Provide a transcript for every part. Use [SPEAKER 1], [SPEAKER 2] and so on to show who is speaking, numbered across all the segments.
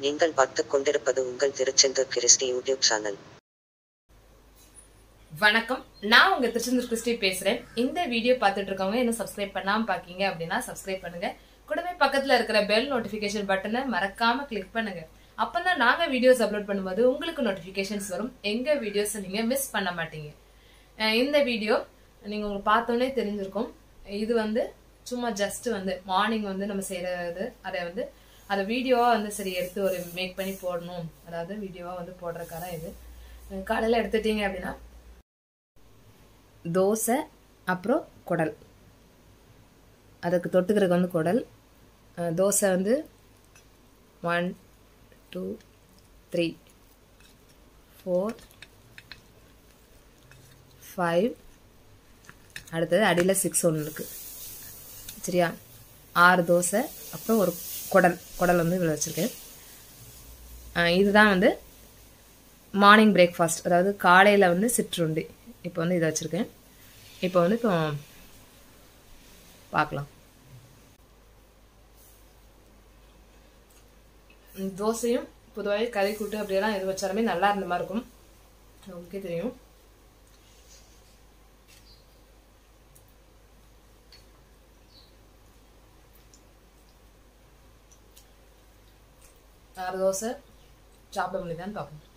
[SPEAKER 1] நீங்கள் பார்த்துக் கொண்டிருப்பது உங்கள் திருச்செந்தூர் கிறிஸ்டி யூடியூப் சேனல்
[SPEAKER 2] வணக்கம் நான் உங்க திருச்செந்தூர் கிறிஸ்டி பேசுறேன் இந்த வீடியோ பார்த்துட்டு இருக்கவங்க என்ன சப்ஸ்கிரைப் பண்ணாம பாக்கீங்க அப்படின்னா சப்ஸ்கிரைப் பண்ணுங்க கூடவே பக்கத்துல இருக்கிற பெல் நோட்டிபிகேஷன் பட்டனை மறக்காம கிளிக் பண்ணுங்க அப்பதான் நாங்க வீடியோஸ் அப்லோட் பண்ணும்போது உங்களுக்கு நோட்டிபிகேஷன்ஸ் வரும் எங்க வீடியோஸ் நீங்க மிஸ் பண்ண மாட்டீங்க அஹ் இந்த வீடியோ நீங்க உங்களுக்கு பார்த்தோன்னே தெரிஞ்சிருக்கும் இது வந்து சும்மா ஜஸ்ட் வந்து மார்னிங் வந்து நம்ம செய்யறது அதை வந்து அதை வீடியோவா வந்து சரி எடுத்து ஒரு மேக் பண்ணி போடணும் அதாவது வீடியோவா வந்து போடுறதுக்காக இது அஹ் காலையில எடுத்துட்டீங்க அப்படின்னா தோசை அப்புறம் குடல் அதுக்கு தொட்டுக்கிறதுக்கு வந்து குடல் அஹ் தோசை வந்து one two three four five அடுத்தது அடியில் சிக்ஸ் ஒன்று இருக்குது சரியா ஆறு தோசை அப்புறம் ஒரு குடல் குடல் வந்து இவ்வளோ வச்சுருக்கேன் இதுதான் வந்து மார்னிங் பிரேக்ஃபாஸ்ட் அதாவது காலையில் வந்து சிற்றுண்டி இப்போ வந்து இதை வச்சுருக்கேன் இப்போ வந்து இப்போ பார்க்கலாம் ம், தோசையும் பொதுவாகவே கறி கூட்டு அப்படியெல்லாம் எது வச்சாலுமே நல்லா இருந்த மாதிரி இருக்கும் உங்களுக்கே தெரியும் ஆறு தோசை சாப்பிட முடியுதான்னு பார்க்கணும்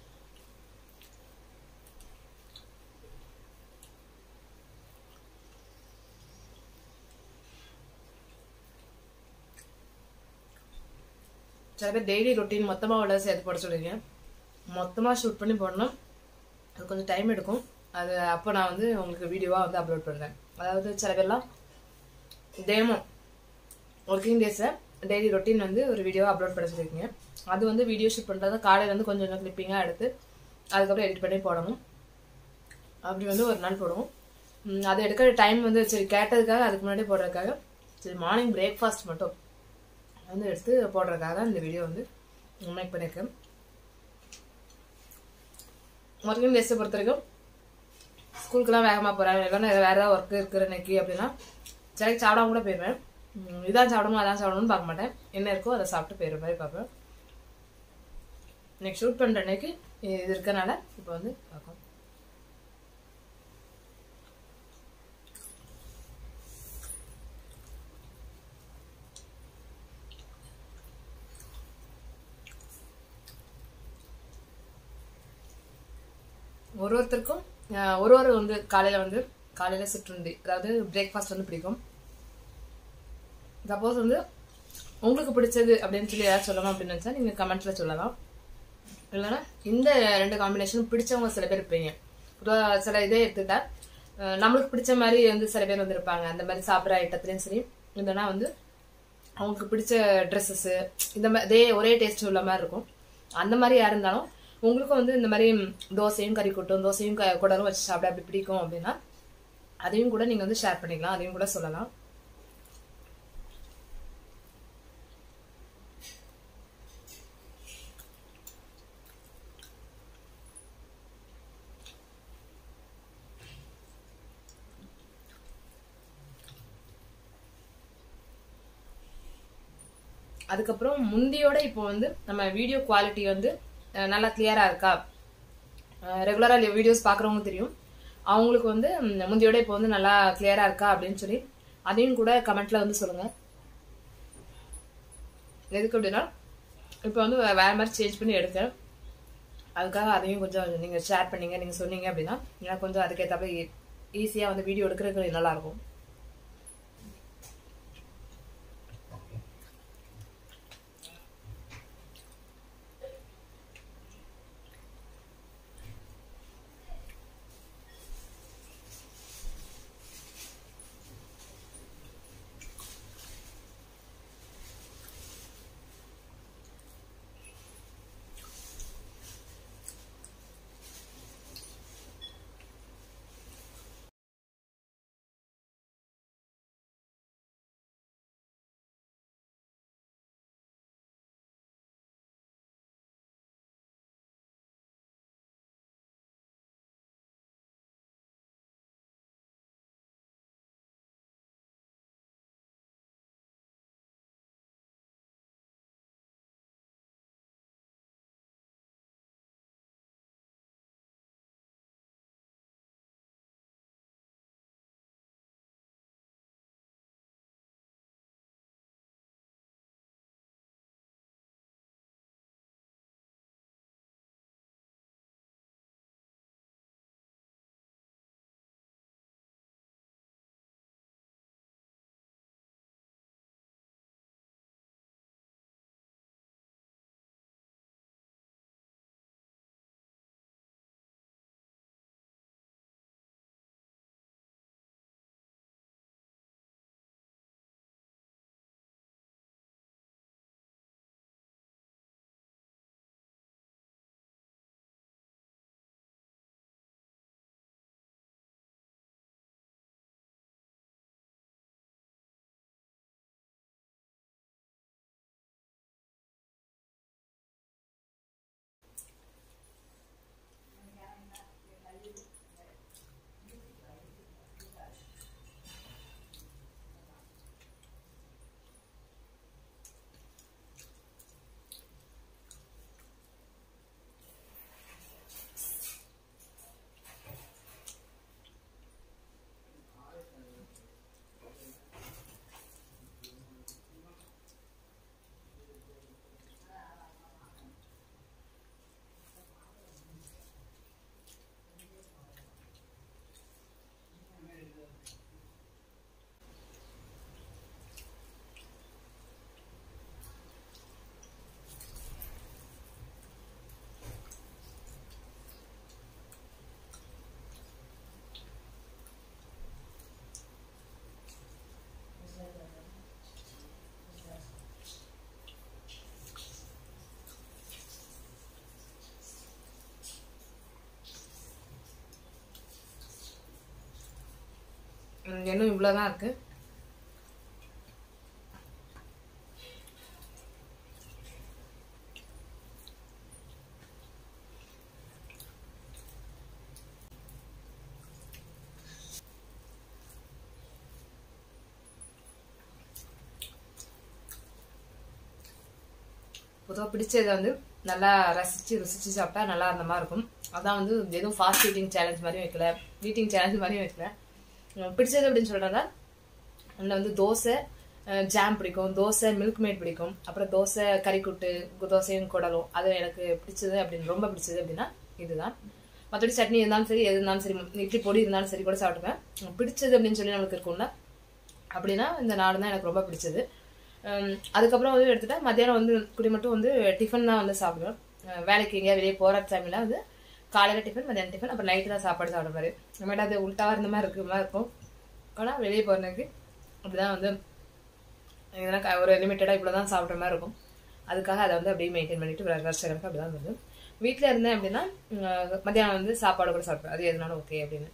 [SPEAKER 2] சில பேர் டெய்லி ரொட்டீன் மொத்தமாக உள்ள சேர்த்து போட சொல்லுவீங்க மொத்தமாக ஷூட் பண்ணி போடணும் அது கொஞ்சம் டைம் எடுக்கும் அது அப்போ நான் வந்து உங்களுக்கு வீடியோவாக வந்து அப்லோட் பண்ணுறேன் அதாவது சில பேர்லாம் டேமோ ஒர்க்கிங் டேஸில் டெய்லி ரொட்டீன் வந்து ஒரு வீடியோவாக அப்லோட் பண்ண சொல்லியிருக்கீங்க அது வந்து வீடியோ ஷூட் பண்ணுறது காலையில் வந்து கொஞ்சம் கொஞ்சம் கிளிப்பிங்காக எடுத்து அதுக்கப்புறம் எடிட் பண்ணி போடணும் அப்படி வந்து ஒரு நாள் போடுவோம் ம், அது எடுக்கிற டைம் வந்து சரி கேட்டதுக்காக அதுக்கு முன்னாடி போடுறதுக்காக சரி மார்னிங் பிரேக்ஃபாஸ்ட் மட்டும் வந்து எடுத்து போடுறதுக்காக இந்த வீடியோ வந்து மேக் பண்ணியிருக்கேன் ஒர்க்கிங் டேஸை பொறுத்த வரைக்கும் ஸ்கூலுக்குலாம் வேகமாக போகிறேன் இல்லைன்னா வேறு ஏதாவது ஒர்க் இருக்கிற இன்னைக்கு அப்படின்னா சரி சாப்பிடாம கூட போயிடுவேன் ம், இதான் சாப்பிடணும் அதான் சாப்பிடணும்னு பார்க்க மாட்டேன் என்ன இருக்கோ அதை சாப்பிட்டு போயிடுற மாதிரி பார்ப்பேன் இன்னைக்கு ஷூட் பண்ணுற அன்னைக்கு இது இருக்கனால இப்போ வந்து பார்க்கும் ஒரு ஒருத்தருக்கும் அஹ், ஒரு ஒரு வந்து காலையில வந்து காலையில சிற்றுண்டி அதாவது பிரேக்ஃபாஸ்ட் வந்து பிடிக்கும் சப்போஸ் வந்து உங்களுக்கு பிடிச்சது அப்படின்னு சொல்லி ஏதாவது சொல்லணும் அப்படின்னு நினைச்சா நீங்க கமெண்ட்ஸ்ல சொல்லலாம் இல்லைன்னா இந்த ரெண்டு காம்பினேஷன் பிடிச்சவங்க சில பேர் இருப்பீங்க பொதுவா சில இதே எடுத்துக்கிட்டா அஹ், நம்மளுக்கு பிடிச்ச மாதிரி வந்து சில பேர் வந்து இருப்பாங்க அந்த மாதிரி சாப்பிட்ற ஐட்டத்துலையும் சரி இல்லைன்னா வந்து அவங்களுக்கு பிடிச்ச ட்ரெஸ்ஸஸ் இந்த மாதிரி இதே ஒரே டேஸ்ட் உள்ள மாதிரி இருக்கும் அந்த மாதிரி யார் இருந்தாலும் உங்களுக்கும் வந்து இந்த மாதிரி தோசையும் கறி கொட்டும் தோசையும் க- குடலும் வச்சு சாப்பிட அப்படி பிடிக்கும் அப்படின்னா அதையும் கூட நீங்க வந்து ஷேர் பண்ணிக்கலாம் அதையும் கூட சொல்லலாம் அதுக்கப்புறம் முந்தியோட இப்போ வந்து நம்ம வீடியோ குவாலிட்டி வந்து அஹ், நல்லா கிளியரா இருக்கா ரெகுலரா வீடியோஸ் பாக்குறவங்க தெரியும் அவங்களுக்கு வந்து ம், முந்தியோட இப்போ வந்து நல்லா கிளியரா இருக்கா அப்படின்னு சொல்லி அதையும் கூட கமெண்ட்ல வந்து சொல்லுங்க எதுக்கு அப்படின்னா இப்போ வந்து வே- வேற மாதிரி சேஞ்ச் பண்ணி எடுக்கிறேன் அதுக்காக அதையும் கொஞ்சம் நீங்க ஷேர் பண்ணீங்க நீங்க சொன்னீங்க அப்படின்னா எனக்கு கொஞ்சம் அதுக்கேற்றாப்புல ஈஸியா வந்து வீடியோ எடுக்கிறதுக்கு நல்லா இருக்கும் இங்கே இன்னும் இவ்வளோ தான் இருக்குது பொதுவாக பிடிச்சதை வந்து நல்லா ரசித்து ருசித்து சாப்பிட்டா நல்லா இருந்த மாதிரி இருக்கும் அதான் வந்து எதுவும் ஃபாஸ்ட் ஈட்டிங் சேலஞ்ச் மாதிரியும் வைக்கல ஈட்டிங் சேலஞ்ச் மாதிரியும் வைக்கல உம் பிடிச்சது அப்படின்னு சொல்கிறதா அதில் வந்து தோசை ஜாம் பிடிக்கும் தோசை மில்க் மேட் பிடிக்கும் அப்புறம் தோசை கறிக்குட்டு தோசையும் குடலும் அது எனக்கு பிடிச்சது அப்படின்னு ரொம்ப பிடிச்சது அப்படின்னா இதுதான் மற்றபடி சட்னி இருந்தாலும் சரி எது இருந்தாலும் சரி இட்லி பொடி இருந்தாலும் சரி கூட சாப்பிட்டுப்பேன் உம் பிடிச்சது அப்படின்னு சொல்லி நம்மளுக்கு இருக்கும்ல அப்படின்னா இந்த நாடு தான் எனக்கு ரொம்ப பிடிச்சது ஹம், அதுக்கப்புறம் வந்து எடுத்துட்டா மத்தியானம் வந்து குடி மட்டும் வந்து டிஃபன் தான் வந்து சாப்பிடுவேன் அஹ் வேலைக்கு எங்கேயா வெளியே போகிற டைமில் வந்து காலையில் டிஃபன் மத்தியானம் டிஃபன் அப்புறம் நைட்டு தான் சாப்பாடு சாப்பிட்ற மாதிரி இனிமேட்டு அது உள்டாவாக இருந்த மாதிரி இருக்கிற மாதிரி இருக்கும் ஆனால் வெளியே போகிறதுக்கு அப்படிதான் வந்து எதனா க- ஒரு லிமிட்டடாக இவ்வளோ தான் சாப்பிட்ற மாதிரி இருக்கும் அதுக்காக அதை வந்து அப்படியே மெயின்டைன் பண்ணிட்டு வருஷ கணக்கு அப்படி தான் வருது வீட்டில் இருந்தேன் அப்படின்னா உம், மத்தியானம் வந்து சாப்பாடு கூட சாப்பிடுவேன் அது எதுனாலும் ஓகே அப்படின்னு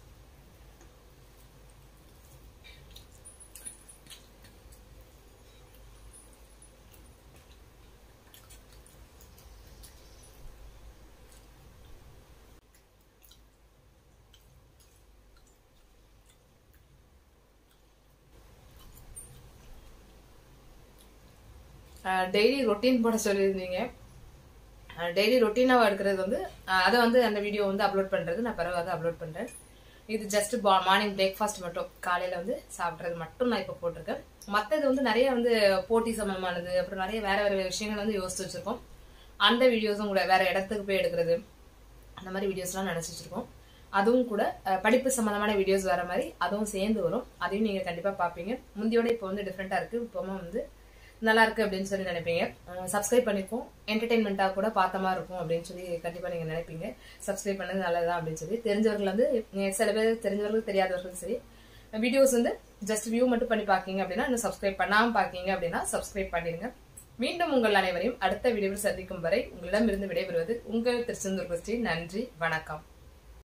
[SPEAKER 2] டெய்லி ரொட்டீன் போட சொல்லியிருந்தீங்க டெய்லி ரொட்டீனாக எடுக்கிறது வந்து அஹ் அதை வந்து அந்த வீடியோ வந்து அப்லோட் பண்ணுறது நான் பிறகு வந்து அப்லோட் பண்ணுறேன் இது ஜஸ்ட் மார்னிங் பிரேக்ஃபாஸ்ட் மட்டும் காலையில் வந்து சாப்பிட்றது மட்டும் நான் இப்போ போட்டிருக்கேன் மற்றது வந்து நிறைய வந்து போட்டி சம்பந்தமானது அப்புறம் நிறைய வேற வேற விஷயங்கள் வந்து யோசிச்சு வச்சிருக்கோம் அந்த வீடியோஸும் கூட வேற இடத்துக்கு போய் எடுக்கிறது அந்த மாதிரி வீடியோஸ்லாம் நினச்சி வச்சிருக்கோம் அதுவும் கூட அஹ், படிப்பு சம்பந்தமான வீடியோஸ் வர மாதிரி அதுவும் சேர்ந்து வரும் அதையும் நீங்கள் கண்டிப்பாக பார்ப்பீங்க முந்தியோட இப்போ வந்து டிஃப்ரெண்ட்டாக இருக்குது இப்போவும் வந்து நல்லா இருக்கு அப்படின்னு சொல்லி நினைப்பீங்க சப்ஸ்கிரைப் பண்ணிப்போம் என்டர்டைன்மெண்ட்டாக கூட பார்த்த மாதிரி இருக்கும் அப்படின்னு சொல்லி கண்டிப்பாக நீங்கள் நினைப்பீங்க சப்ஸ்கிரைப் பண்ணது நல்லதுதான் அப்படின்னு சொல்லி தெரிஞ்சவர்கள் வந்து நீங்க சில பேர் தெரிஞ்சவர்கள் தெரியாதவர்கள் சரி வீடியோஸ் வந்து ஜஸ்ட் வியூ மட்டும் பண்ணி பார்க்கீங்க அப்படின்னா இன்னும் சப்ஸ்கிரைப் பண்ணாமல் பார்க்கீங்க அப்படின்னா சப்ஸ்கிரைப் பண்ணிடுங்க மீண்டும் உங்கள் அனைவரையும் அடுத்த வீடியோவில் சந்திக்கும் வரை உங்களிடமிருந்து விடைபெறுவது உங்கள் திருச்செந்தூர் கிறிஸ்டி நன்றி வணக்கம்